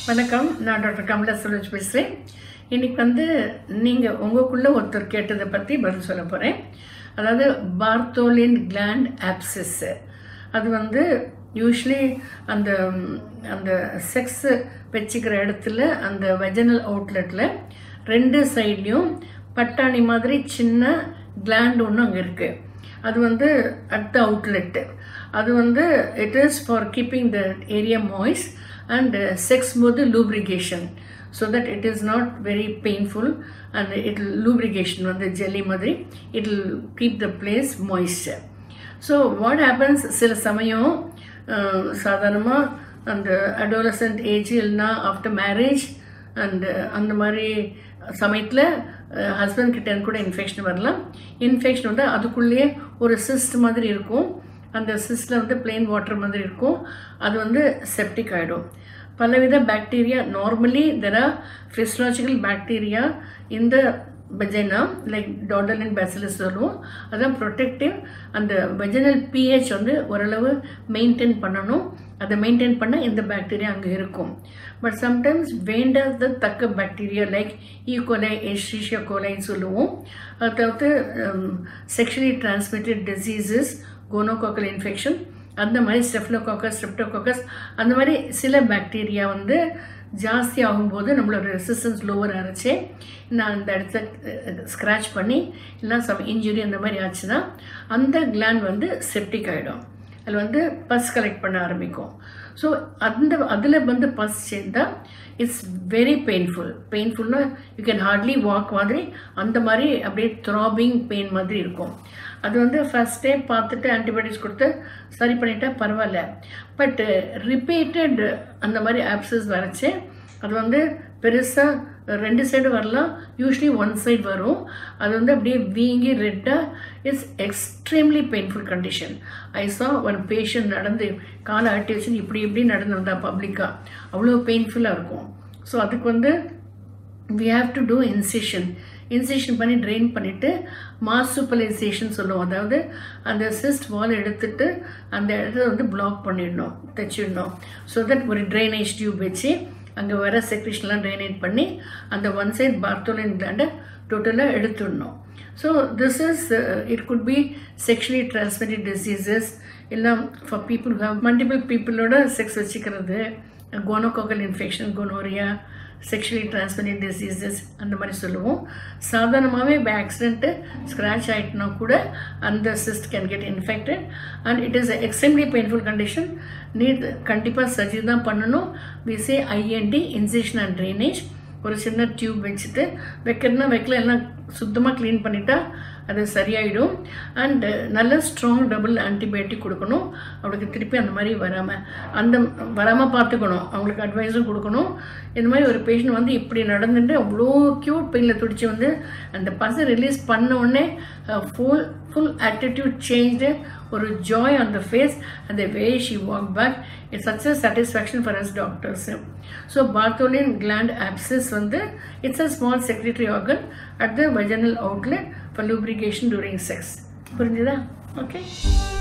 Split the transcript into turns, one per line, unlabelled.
வணக்கம் நான் டாக்டர் கமலா சுரேஷ் பேசுகிறேன் இன்னைக்கு வந்து நீங்கள் உங்களுக்குள்ளே ஒருத்தர் கேட்டதை பற்றி பதில் சொல்ல போகிறேன் அதாவது பார்த்தோலின் கிளாண்ட் ஆப்சிஸ் அது வந்து யூஸ்வலி அந்த ம், அந்த செக்ஸ் வச்சுக்கிற இடத்துல அந்த வெஜனல் அவுட்லெட்டில் ரெண்டு சைட்லேயும் பட்டாணி மாதிரி சின்ன கிளாண்ட் ஒன்று அங்கே இருக்குது அது வந்து அட் த அவுட்லெட்டு அது வந்து it is for keeping the area moist and sex போது lubrication so that it is not very painful and it lubrication வந்து ஜெல்லி மாதிரி it will keep the place moisture so what happens சில சமயம் சாதாரணமாக அந்த adolescent age இல்லைனா after marriage and அந்த மாதிரி சமயத்தில் ஹஸ்பண்ட் கிட்ட இருந்து கூட இன்ஃபெக்ஷன் வரலாம் இன்ஃபெக்ஷன் வந்து அதுக்குள்ளேயே ஒரு சிஸ்ட் மாதிரி இருக்கும் அந்த சிஸ்டில் வந்து plain வாட்டர் மாதிரி இருக்கும் அது வந்து செப்டிக் ஆகிடும் பலவித bacteria normally there are physiological bacteria இந்த வெஜைனா லைக் டாடலின் பேசிலஸ் சொல்லுவோம் அதான் ப்ரொடெக்டிவ் அந்த வெஜினல் பிஹெச் வந்து ஓரளவு மெயின்டைன் பண்ணணும் அதை மெயின்டைன் பண்ண இந்த பாக்டீரியா அங்கே இருக்கும் பட் சம்டைம்ஸ் வேண்டாத தக்க பாக்டீரியா லைக் ஈகோலை எஸ்ரீஷியா கோலைன்னு சொல்லுவோம் அதாவது sexually transmitted diseases gonococcal infection அந்த மாதிரி ஸ்டெஃப்லோகாக்கஸ் ஸ்ட்ரெப்டோகாக்கஸ் அந்த மாதிரி சில பாக்டீரியா வந்து ஜாஸ்தி ஆகும்போது நம்மளோட ரெசிஸ்டன்ஸ் லோவர் ஆகிடுச்சு நான் அந்த இடத்த ஸ்க்ராச் பண்ணி இல்லை சம் இன்ஜுரி அந்த மாதிரி ஆச்சுன்னா அந்த கிளாண்ட் வந்து செப்டிக் ஆகிடும் அதில் வந்து பஸ் கலெக்ட் பண்ண ஆரம்பிக்கும் ஸோ அந்த அதில் வந்து பஸ் சேர்ந்தால் இட்ஸ் வெரி பெயின்ஃபுல் பெயின்ஃபுல்னா யூ கேன் ஹார்ட்லி வாக் மாதிரி அந்த மாதிரி அப்படியே த்ராபிங் பெயின் மாதிரி இருக்கும் அது வந்து ஃபஸ்ட்டே பார்த்துட்டு ஆன்டிபயோட்டிக்ஸ் கொடுத்து சரி பண்ணிட்டா பரவாயில்ல பட் ரிப்பீட்டட் அந்த மாதிரி ஆப்சஸ் வரைச்சு அது வந்து பெருசாக ரெண்டு சைடு வரலாம் யூஸ்வலி ஒன் சைடு வரும் அது வந்து அப்படியே வீங்கி ரெட்டாக it's extremely painful condition I saw one patient நடந்து காலை ஆட்டி வச்சு இப்படி இப்படி நடந்து வந்தா பப்ளிக்காக அவ்வளோ பெயின்ஃபுல்லாக இருக்கும் ஸோ அதுக்கு வந்து we have to do incision incision பண்ணி ட்ரெயின் பண்ணிவிட்டு மாசுப்பலைசேஷன் சொல்லுவோம் அதாவது அந்த சிஸ்ட் வால் எடுத்துட்டு அந்த இடத்த வந்து பிளாக் பண்ணிடணும் தைச்சிடணும் ஸோ தட் ஒரு ட்ரைனேஜ் டியூப் வச்சு அங்கே வர செக்ரிஷன்லாம் ட்ரைனேஜ் பண்ணி அந்த ஒன் சைட் பார்த்தோலின் கிளாண்டை டோட்டலாக எடுத்துடணும் so this is it could be sexually transmitted diseases இல்லை ஃபார் பீப்புள் மல்டிபிள் பீப்புளோட செக்ஸ் வச்சுக்கிறது gonococcal infection gonorrhoea sexually transmitted diseases அந்த மாதிரி சொல்லுவோம் சாதாரணமாகவே பை ஆக்சிடென்ட்டு ஸ்க்ராச் ஆகிட்டுனா கூட அந்த cyst can get infected and it is extremely painful condition need கண்டிப்பாக சர்ஜரி தான் பண்ணணும் விசே ஐஎன்டி இன்சேஷன் அண்ட் ட்ரைனேஜ் ஒரு சின்ன டியூப் வச்சுட்டு வைக்கிறதுனா வைக்கல எல்லாம் சுத்தமாக க்ளீன் பண்ணிட்டா அது சரியாயிடும் அண்ட் நல்ல ஸ்ட்ராங் டபுள் ஆன்டிபயோட்டிக் கொடுக்கணும் அவளுக்கு திருப்பி அந்த மாதிரி வராமல் அந்த வராமல் பார்த்துக்கணும் அவங்களுக்கு அட்வைஸும் கொடுக்கணும் இந்த மாதிரி ஒரு பேஷண்ட் வந்து இப்படி நடந்துட்டு அவ்வளோ க்யூட் பெயினில் துடிச்சு வந்து அந்த பசை ரிலீஸ் பண்ண உடனே ஃபுல் ஃபுல் ஆட்டிடியூட் சேஞ்சு ஒரு joy on the face the way she walk back it's such a satisfaction for us doctors so Bartholin gland abscess வந்து it's a small secretary organ at the vaginal outlet for lubrication during sex புரிஞ்சுதா okay